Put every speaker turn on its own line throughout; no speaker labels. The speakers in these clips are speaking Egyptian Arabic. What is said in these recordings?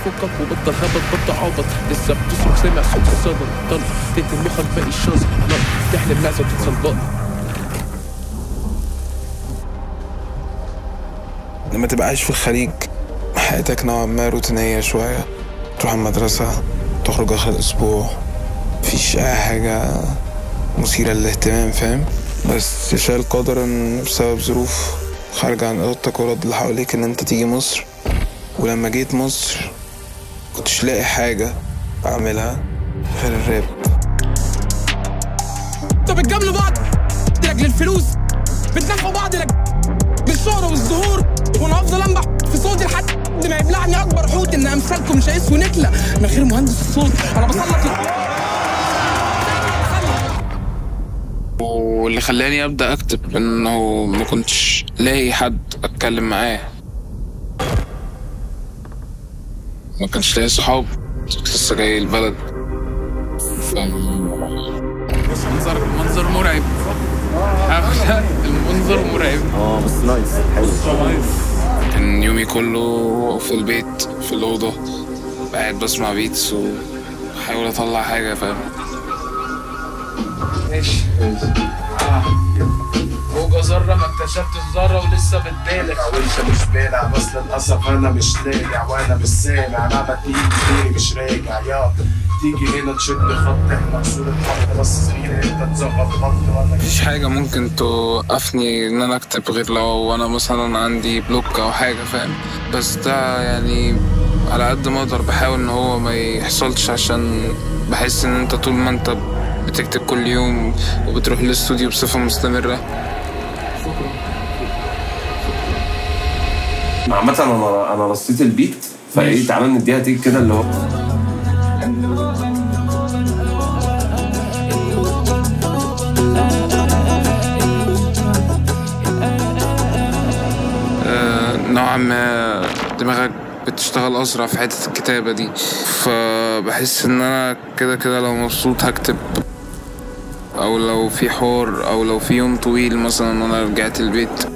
فكك وبطل هبط بطل عبط لسه بتصرخ سامع صوت الصدى طل تقتل مخك باقي الشظى نار تحلم معزة وتتصل
لما تبقى عايش في الخليج حياتك نوعا ما روتينية شوية تروح المدرسة تخرج آخر الأسبوع مفيش أي حاجة مثيرة للاهتمام فاهم بس يشاء القدر إن بسبب ظروف خارجة عن إرادتك وإرادة اللي حواليك إن أنت تيجي مصر ولما جيت مصر كنتش لاقي حاجة أعملها غير الراب
انتوا بتجاملوا بعض لاجل الفلوس بتنافقوا بعض لاجل الشهرة والظهور وانا افضل انبح في صوتي لحد ما يبلعني اكبر حوت ان امثالكم مش هيسووا نكله من غير مهندس الصوت انا بسلط
واللي خلاني ابدا اكتب انه ما كنتش لاقي حد اتكلم معاه ما كانش لاقي صحاب كنت لسه جاي البلد ف بس منظر منظر مرعب حفلة المنظر مرعب
اه بس نايس حلو
كان يومي كله في البيت في الأوضة قاعد بسمع بيتس وبحاول أطلع حاجة فاهم
ماشي فوق ذرة ما اكتشفت الذرة ولسه بتبالغ
وانت مش بالع بس للاسف انا مش لاجع وانا مش سامع مهما تيجي تيجي مش راجع يا تيجي هنا تشد خط احنا اصول الخط بس فينا انت تظبط خط وانا
مفيش حاجة ممكن توقفني إن أنا أكتب غير لو أنا مثلا عندي بلوك أو حاجة فاهم بس ده يعني على قد ما أقدر بحاول إن هو ما يحصلش عشان بحس إن أنت طول ما أنت بتكتب كل يوم وبتروح الاستوديو بصفة مستمرة
عامة انا انا رصيت البيت فايه تعالى نديها تيك كده اللي هو
آه، نوعا ما دماغك بتشتغل أسرع في حتة الكتابة دي فبحس إن أنا كده كده لو مبسوط هكتب أو لو في حوار أو لو في يوم طويل مثلا وأنا رجعت البيت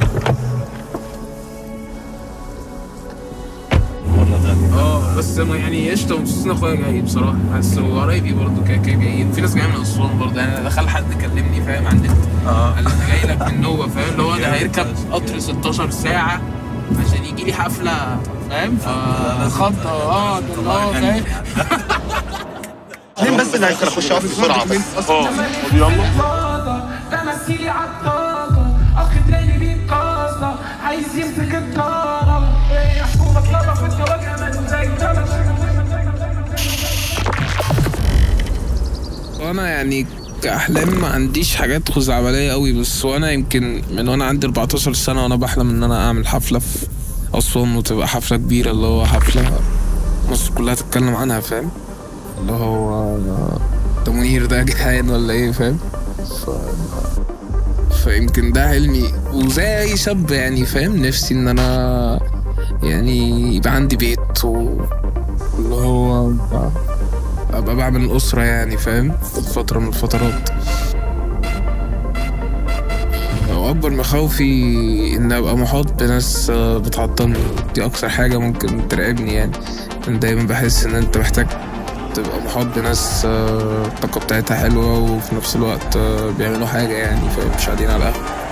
اه بس انا يعني قشطه مبسوط ان اخويا جاي بصراحه بس هو قرايبي برضه كده كده جايين في ناس جايه من اسوان برضه يعني أنا دخل حد كلمني فاهم عن النت قال لي انا جاي لك من نوبه فاهم اللي هو ده هيركب قطر 16 ساعه عشان يجي لي حفله فاهم فخضه اه ده اللي هو فاهم
مين بس اللي هيكون اخش اقف بسرعه بس
تمثيلي عالطاقة أخ تاني ليه قاصة عايز يمسك الطارة إيه حكومة طلبة في التواجه من زي
وانا يعني كأحلام ما عنديش حاجات خزعبلية قوي بس وانا يمكن من وانا عندي 14 سنة وانا بحلم ان انا اعمل حفلة في اسوان وتبقى حفلة كبيرة اللي هو حفلة مصر كلها تتكلم عنها فاهم اللي هو ده منير ده جحان ولا ايه فاهم ف... فيمكن ده حلمي وزي اي شاب يعني فاهم نفسي ان انا يعني يبقى عندي بيت و اللي هو ابقى بعمل اسره يعني فاهم في فتره من الفترات واكبر مخاوفي ان ابقى محاط بناس آه، بتعطلني دي اكتر حاجه ممكن ترعبني يعني أنا دايما بحس ان انت محتاج تبقى محاط بناس آه، الطاقه بتاعتها حلوه وفي نفس الوقت آه، بيعملوا حاجه يعني فاهم مش قاعدين على القهوه